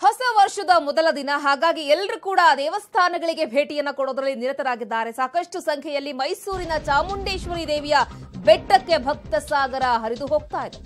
ಹೊಸ ವರ್ಷದ ಮೊದಲ ದಿನ ಹಾಗಾಗಿ ಎಲ್ಲರೂ ಕೂಡ ದೇವಸ್ಥಾನಗಳಿಗೆ ಭೇಟಿಯನ್ನ ಕೊಡೋದ್ರಲ್ಲಿ ನಿರತರಾಗಿದ್ದಾರೆ ಸಾಕಷ್ಟು ಸಂಖ್ಯೆಯಲ್ಲಿ ಮೈಸೂರಿನ ಚಾಮುಂಡೇಶ್ವರಿ ದೇವಿಯ ಬೆಟ್ಟಕ್ಕೆ ಭಕ್ತ ಸಾಗರ ಹರಿದು ಹೋಗ್ತಾ ಇದೆ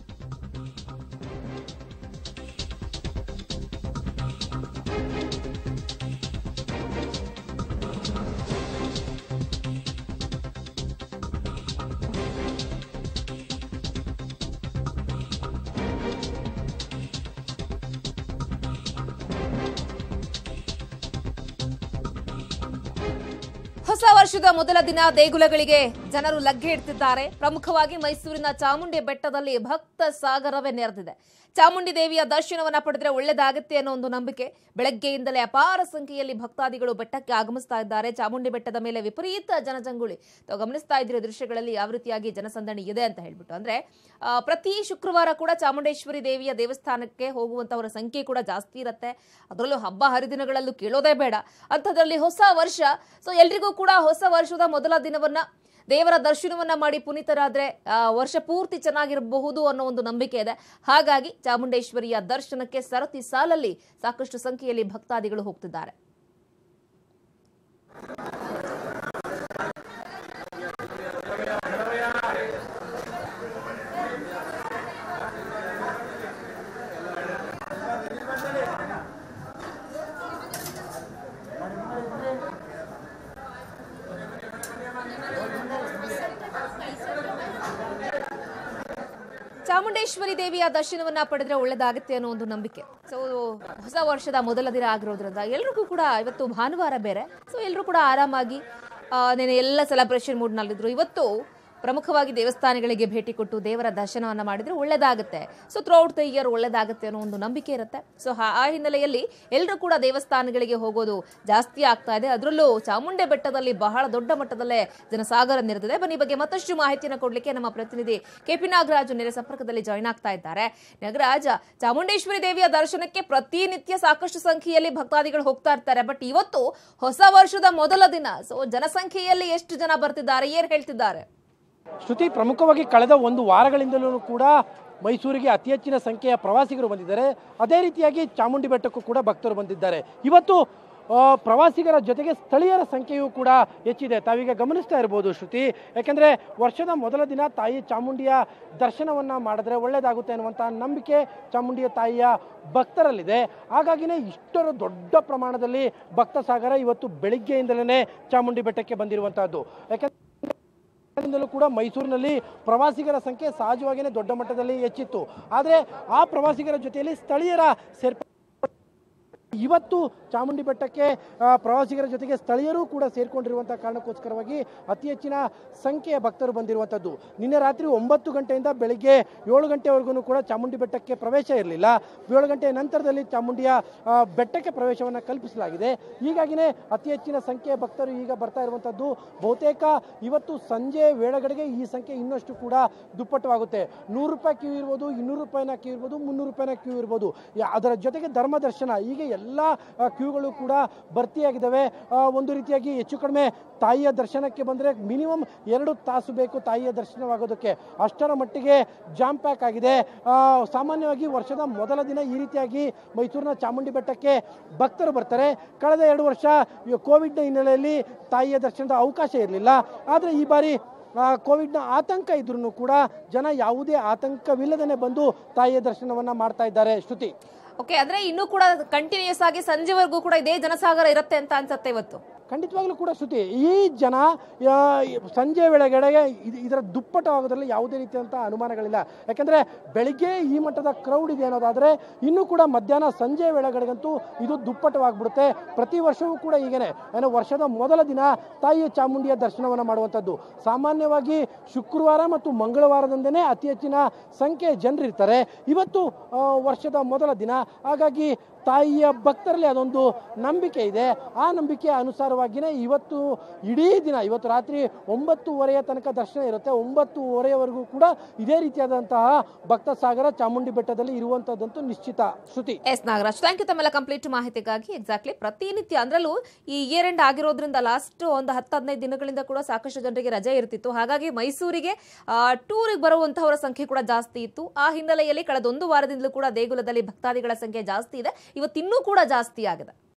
ಹೊಸ ವರ್ಷದ ಮೊದಲ ದಿನ ದೇಗುಲಗಳಿಗೆ ಜನರು ಲಗ್ಗೆ ಇಡ್ತಿದ್ದಾರೆ ಪ್ರಮುಖವಾಗಿ ಮೈಸೂರಿನ ಚಾಮುಂಡಿ ಬೆಟ್ಟದಲ್ಲಿ ಭಕ್ತ ಸಾಗರವೇ ನೆರೆದಿದೆ ಚಾಮುಂಡಿ ದೇವಿಯ ದರ್ಶನವನ್ನ ಪಡೆದ್ರೆ ಒಳ್ಳೆದಾಗುತ್ತೆ ಅನ್ನೋ ಒಂದು ನಂಬಿಕೆ ಬೆಳಗ್ಗೆಯಿಂದಲೇ ಅಪಾರ ಸಂಖ್ಯೆಯಲ್ಲಿ ಭಕ್ತಾದಿಗಳು ಬೆಟ್ಟಕ್ಕೆ ಆಗಮಿಸ್ತಾ ಇದ್ದಾರೆ ಚಾಮುಂಡಿ ಬೆಟ್ಟದ ಮೇಲೆ ವಿಪರೀತ ಜನಜಂಗುಳಿ ತಾವು ಗಮನಿಸ್ತಾ ಇದ್ದೀರಿ ದೃಶ್ಯಗಳಲ್ಲಿ ಯಾವ ರೀತಿಯಾಗಿ ಜನಸಂದಣಿ ಇದೆ ಅಂತ ಹೇಳ್ಬಿಟ್ಟು ಅಂದ್ರೆ ಆ, ಪ್ರತಿ ಶುಕ್ರವಾರ ಕೂಡ ಚಾಮುಂಡೇಶ್ವರಿ ದೇವಿಯ ದೇವಸ್ಥಾನಕ್ಕೆ ಹೋಗುವಂತವರ ಸಂಖ್ಯೆ ಕೂಡ ಜಾಸ್ತಿ ಇರುತ್ತೆ ಅದರಲ್ಲೂ ಹಬ್ಬ ಹರಿದಿನಗಳಲ್ಲೂ ಕೇಳೋದೇ ಬೇಡ ಅಂಥದ್ರಲ್ಲಿ ಹೊಸ ವರ್ಷ ಸೊ ಎಲ್ರಿಗೂ ಕೂಡ ಹೊಸ ವರ್ಷದ ಮೊದಲ ದಿನವನ್ನ ದೇವರ ದರ್ಶನವನ್ನ ಮಾಡಿ ಪುನೀತರಾದ್ರೆ ಆ, ವರ್ಷ ಪೂರ್ತಿ ಚೆನ್ನಾಗಿರಬಹುದು ಅನ್ನೋ ಒಂದು ನಂಬಿಕೆ ಇದೆ ಹಾಗಾಗಿ ಚಾಮುಂಡೇಶ್ವರಿಯ ದರ್ಶನಕ್ಕೆ ಸರತಿ ಸಾಲಲ್ಲಿ ಸಾಕಷ್ಟು ಸಂಖ್ಯೆಯಲ್ಲಿ ಭಕ್ತಾದಿಗಳು ಹೋಗ್ತಿದ್ದಾರೆ ಚಾಮುಂಡೇಶ್ವರಿ ದೇವಿಯ ದರ್ಶನವನ್ನ ಪಡೆದ್ರೆ ಒಳ್ಳೇದಾಗುತ್ತೆ ಅನ್ನೋ ಒಂದು ನಂಬಿಕೆ ಸೊ ಹೊಸ ವರ್ಷದ ಮೊದಲ ದಿನ ಆಗಿರೋದ್ರಿಂದ ಎಲ್ರಿಗೂ ಕೂಡ ಇವತ್ತು ಭಾನುವಾರ ಬೇರೆ ಸೊ ಎಲ್ಲರೂ ಕೂಡ ಆರಾಮಾಗಿ ಆ, ನೆನೆ ಎಲ್ಲ ಸೆಲೆಬ್ರೇಷನ್ ಮೂಡ್ನಲ್ಲಿದ್ರು ಇವತ್ತು ಪ್ರಮುಖವಾಗಿ ದೇವಸ್ಥಾನಗಳಿಗೆ ಭೇಟಿ ಕೊಟ್ಟು ದೇವರ ದರ್ಶನವನ್ನ ಮಾಡಿದ್ರೆ ಒಳ್ಳೇದಾಗುತ್ತೆ ಸೊ ಥ್ರೂಔಟ್ ದ ಇಯರ್ ಒಳ್ಳೇದಾಗುತ್ತೆ ಅನ್ನೋ ಒಂದು ನಂಬಿಕೆ ಇರುತ್ತೆ ಸೊ ಆ ಹಿನ್ನೆಲೆಯಲ್ಲಿ ಎಲ್ಲರೂ ಕೂಡ ದೇವಸ್ಥಾನಗಳಿಗೆ ಹೋಗೋದು ಜಾಸ್ತಿ ಆಗ್ತಾ ಇದೆ ಅದರಲ್ಲೂ ಚಾಮುಂಡಿ ಬೆಟ್ಟದಲ್ಲಿ ಬಹಳ ದೊಡ್ಡ ಮಟ್ಟದಲ್ಲೇ ಜನಸಾಗರ ನೆರೆದಿದೆ ಬನ್ನಿ ಈ ಬಗ್ಗೆ ಮತ್ತಷ್ಟು ಮಾಹಿತಿಯನ್ನು ಕೊಡ್ಲಿಕ್ಕೆ ನಮ್ಮ ಪ್ರತಿನಿಧಿ ಕೆಪಿ ನಾಗರಾಜ್ ನೆರೆ ಸಂಪರ್ಕದಲ್ಲಿ ಜಾಯ್ನ್ ಆಗ್ತಾ ಇದ್ದಾರೆ ನಾಗರಾಜ ಚಾಮುಂಡೇಶ್ವರಿ ದೇವಿಯ ದರ್ಶನಕ್ಕೆ ಪ್ರತಿನಿತ್ಯ ಸಾಕಷ್ಟು ಸಂಖ್ಯೆಯಲ್ಲಿ ಭಕ್ತಾದಿಗಳು ಹೋಗ್ತಾ ಇರ್ತಾರೆ ಬಟ್ ಇವತ್ತು ಹೊಸ ವರ್ಷದ ಮೊದಲ ದಿನ ಸೊ ಜನಸಂಖ್ಯೆಯಲ್ಲಿ ಎಷ್ಟು ಜನ ಬರ್ತಿದ್ದಾರೆ ಏನ್ ಹೇಳ್ತಿದ್ದಾರೆ ಶ್ರುತಿ ಪ್ರಮುಖವಾಗಿ ಕಳೆದ ಒಂದು ವಾರಗಳಿಂದಲೂ ಕೂಡ ಮೈಸೂರಿಗೆ ಅತಿ ಹೆಚ್ಚಿನ ಸಂಖ್ಯೆಯ ಪ್ರವಾಸಿಗರು ಬಂದಿದ್ದಾರೆ ಅದೇ ರೀತಿಯಾಗಿ ಚಾಮುಂಡಿ ಬೆಟ್ಟಕ್ಕೂ ಕೂಡ ಭಕ್ತರು ಬಂದಿದ್ದಾರೆ ಇವತ್ತು ಆ, ಪ್ರವಾಸಿಗರ ಜೊತೆಗೆ ಸ್ಥಳೀಯರ ಸಂಖ್ಯೆಯೂ ಕೂಡ ಹೆಚ್ಚಿದೆ ತಾವೀಗ ಗಮನಿಸ್ತಾ ಇರ್ಬೋದು ಶ್ರುತಿ ಯಾಕೆಂದರೆ ವರ್ಷದ ಮೊದಲ ದಿನ ತಾಯಿ ಚಾಮುಂಡಿಯ ದರ್ಶನವನ್ನು ಮಾಡಿದ್ರೆ ಒಳ್ಳೆಯದಾಗುತ್ತೆ ಅನ್ನುವಂಥ ನಂಬಿಕೆ ಚಾಮುಂಡಿಯ ತಾಯಿಯ ಭಕ್ತರಲ್ಲಿದೆ ಹಾಗಾಗಿನೇ ಇಷ್ಟರ ದೊಡ್ಡ ಪ್ರಮಾಣದಲ್ಲಿ ಭಕ್ತ ಸಾಗರ ಇವತ್ತು ಬೆಳಿಗ್ಗೆಯಿಂದಲೇ ಚಾಮುಂಡಿ ಬೆಟ್ಟಕ್ಕೆ ಬಂದಿರುವಂತಹದ್ದು ಯಾಕಂದ್ರೆ ಿಂದಲೂ ಕೂಡ ಮೈಸೂರಿನಲ್ಲಿ ಪ್ರವಾಸಿಗರ ಸಂಖ್ಯೆ ಸಹಜವಾಗಿಯೇ ದೊಡ್ಡ ಮಟ್ಟದಲ್ಲಿ ಹೆಚ್ಚಿತ್ತು ಆದರೆ ಆ ಪ್ರವಾಸಿಗರ ಜೊತೆಯಲ್ಲಿ ಸ್ಥಳೀಯರ ಸೇರ್ಪ ಇವತ್ತು ಚಾಮುಂಡಿ ಬೆಟ್ಟಕ್ಕೆ ಆ, ಪ್ರವಾಸಿಗರ ಜೊತೆಗೆ ಸ್ಥಳೀಯರು ಕೂಡ ಸೇರ್ಕೊಂಡಿರುವಂಥ ಕಾರಣಕ್ಕೋಸ್ಕರವಾಗಿ ಅತಿ ಹೆಚ್ಚಿನ ಸಂಖ್ಯೆಯ ಭಕ್ತರು ಬಂದಿರುವಂಥದ್ದು ನಿನ್ನೆ ರಾತ್ರಿ ಒಂಬತ್ತು ಗಂಟೆಯಿಂದ ಬೆಳಿಗ್ಗೆ ಏಳು ಗಂಟೆವರೆಗೂ ಕೂಡ ಚಾಮುಂಡಿ ಬೆಟ್ಟಕ್ಕೆ ಪ್ರವೇಶ ಇರಲಿಲ್ಲ ಏಳು ಗಂಟೆಯ ನಂತರದಲ್ಲಿ ಚಾಮುಂಡಿಯ ಆ, ಬೆಟ್ಟಕ್ಕೆ ಪ್ರವೇಶವನ್ನು ಕಲ್ಪಿಸಲಾಗಿದೆ ಹೀಗಾಗಿನೇ ಅತಿ ಹೆಚ್ಚಿನ ಸಂಖ್ಯೆಯ ಭಕ್ತರು ಈಗ ಬರ್ತಾ ಇರುವಂಥದ್ದು ಬಹುತೇಕ ಇವತ್ತು ಸಂಜೆ ವೇಳೆಗಡೆಗೆ ಈ ಸಂಖ್ಯೆ ಇನ್ನಷ್ಟು ಕೂಡ ದುಪ್ಪಟ್ಟವಾಗುತ್ತೆ ನೂರು ರೂಪಾಯಿ ಕ್ಯೂ ಇರ್ಬೋದು ಇನ್ನೂರು ರೂಪಾಯಿನ ಕ್ಯೂ ಇರ್ಬೋದು ಮುನ್ನೂರು ರೂಪಾಯಿನ ಕ್ಯೂ ಇರ್ಬೋದು ಯಾ- ಅದರ ಜೊತೆಗೆ ಧರ್ಮ ದರ್ಶನ ಹೀಗೆ ಎಲ್ಲ ಆ, ಕ್ಯೂಗಳು ಕೂಡ ಭರ್ತಿಯಾಗಿದ್ದಾವೆ ಆ, ಒಂದು ರೀತಿಯಾಗಿ ಹೆಚ್ಚು ಕಡಿಮೆ ತಾಯಿಯ ದರ್ಶನಕ್ಕೆ ಬಂದರೆ ಮಿನಿಮಮ್ ಎರಡು ತಾಸು ಬೇಕು ತಾಯಿಯ ದರ್ಶನವಾಗೋದಕ್ಕೆ ಅಷ್ಟರ ಮಟ್ಟಿಗೆ ಜಾಮ್ ಪ್ಯಾಕ್ ಆಗಿದೆ ಆ, ಸಾಮಾನ್ಯವಾಗಿ ವರ್ಷದ ಮೊದಲ ದಿನ ಈ ರೀತಿಯಾಗಿ ಮೈಸೂರಿನ ಚಾಮುಂಡಿ ಬೆಟ್ಟಕ್ಕೆ ಭಕ್ತರು ಬರ್ತಾರೆ ಕಳೆದ ಎರಡು ವರ್ಷ ಈ ಕೋವಿಡ್ನ ಹಿನ್ನೆಲೆಯಲ್ಲಿ ತಾಯಿಯ ದರ್ಶನದ ಅವಕಾಶ ಇರಲಿಲ್ಲ ಆದರೆ ಈ ಬಾರಿ ಆ, ಕೋವಿಡ್ನ ಆತಂಕ ಇದ್ರೂ ಕೂಡ ಜನ ಯಾವುದೇ ಆತಂಕವಿಲ್ಲದೇ ಬಂದು ತಾಯಿಯ ದರ್ಶನವನ್ನ ಮಾಡ್ತಾ ಇದ್ದಾರೆ ಶ್ರುತಿ ಓಕೆ ಅಂದ್ರೆ ಇನ್ನೂ ಕೂಡ ಕಂಟಿನ್ಯೂಸ್ ಆಗಿ ಸಂಜೆವರೆಗೂ ಕೂಡ ಇದೇ ಜನಸಾಗರ ಇರುತ್ತೆ ಅಂತ ಅನ್ಸುತ್ತೆ ಇವತ್ತು ಖಂಡಿತವಾಗ್ಲೂ ಕೂಡ ಶ್ರುತಿ ಈ ಜನ ಆ, ಸಂಜೆ ವೇಳೆಗಡೆಗೆ ಇದ್- ಇದರ ದುಪ್ಪಟ್ಟು ಆಗೋದ್ರಲ್ಲಿ ಯಾವುದೇ ರೀತಿಯಂಥ ಅನುಮಾನಗಳಿಲ್ಲ ಯಾಕಂದ್ರೆ ಬೆಳಿಗ್ಗೆ ಈ ಮಟ್ಟದ ಕ್ರೌಡ್ ಇದೆ ಅನ್ನೋದಾದ್ರೆ ಇನ್ನೂ ಕೂಡ ಮಧ್ಯಾಹ್ನ ಸಂಜೆ ವೇಳೆಗಡೆಗಂತೂ ಇದು ದುಪ್ಪಟ್ಟವಾಗ್ಬಿಡುತ್ತೆ ಪ್ರತಿ ವರ್ಷವೂ ಕೂಡ ಹೀಗೇನೆ ಏನೋ ವರ್ಷದ ಮೊದಲ ದಿನ ತಾಯಿಯ ಚಾಮುಂಡಿಯ ದರ್ಶನವನ್ನು ಮಾಡುವಂಥದ್ದು ಸಾಮಾನ್ಯವಾಗಿ ಶುಕ್ರವಾರ ಮತ್ತು ಮಂಗಳವಾರದಂದೇ ಅತಿ ಹೆಚ್ಚಿನ ಸಂಖ್ಯೆಯ ಜನರಿರ್ತಾರೆ ಇವತ್ತು ಆ, ವರ್ಷದ ಮೊದಲ ದಿನ ಹಾಗಾಗಿ ತಾಯಿಯ ಭಕ್ತರಲ್ಲಿ ಅದೊಂದು ನಂಬಿಕೆ ಇದೆ ಆ ನಂಬಿಕೆ ಅನುಸಾರ ವಿಚಾರವಾಗಿಯೇ ಇವತ್ತು ಇಡೀ ದಿನ ಇವತ್ತು ರಾತ್ರಿ ಒಂಬತ್ತುವರೆಯ ತನಕ ದರ್ಶನ ಇರುತ್ತೆ ಒಂಬತ್ತುವರೆಯವರೆಗೂ ಕೂಡ ಇದೇ ರೀತಿಯಾದಂತಹ ಭಕ್ತ ಸಾಗರ ಚಾಮುಂಡಿ ಬೆಟ್ಟದಲ್ಲಿ ಇರುವಂತದ್ದಂತೂ ನಿಶ್ಚಿತ Shruti S Nagaraj thank you ತಮ್ಮೆಲ್ಲ ಕಂಪ್ಲೀಟ್ ಮಾಹಿತಿಗಾಗಿ ಎಕ್ಸಾಕ್ಟ್ಲಿ ಪ್ರತಿನಿತ್ಯ ಅಂದ್ರಲ್ಲೂ ಈ ಇಯರ್ ಎಂಡ್ ಆಗಿರೋದ್ರಿಂದ ಲಾಸ್ಟ್ ಒಂದು ಹತ್ತು ಹದಿನೈದು ದಿನಗಳಿಂದ ಕೂಡ ಸಾಕಷ್ಟು ಜನರಿಗೆ ರಜೆ ಇರ್ತಿತ್ತು ಹಾಗಾಗಿ ಮೈಸೂರಿಗೆ ಟೂರಿಗೆ ಬರುವಂತಹವರ ಸಂಖ್ಯೆ ಕೂಡ ಜಾಸ್ತಿ ಇತ್ತು ಆ ಹಿನ್ನೆಲೆಯಲ್ಲಿ ಕಳೆದ ಒಂದು ವಾರದಿಂದಲೂ ಕೂಡ ದೇಗುಲದಲ್ಲಿ ಭಕ್ತಾದಿಗಳ ಸಂಖ್ಯೆ ಜಾಸ್ತಿ ಇದೆ ಇವತ್ತಿನ್ನೂ ಕೂಡ ಜಾಸ್ತಿ ಆಗಿದೆ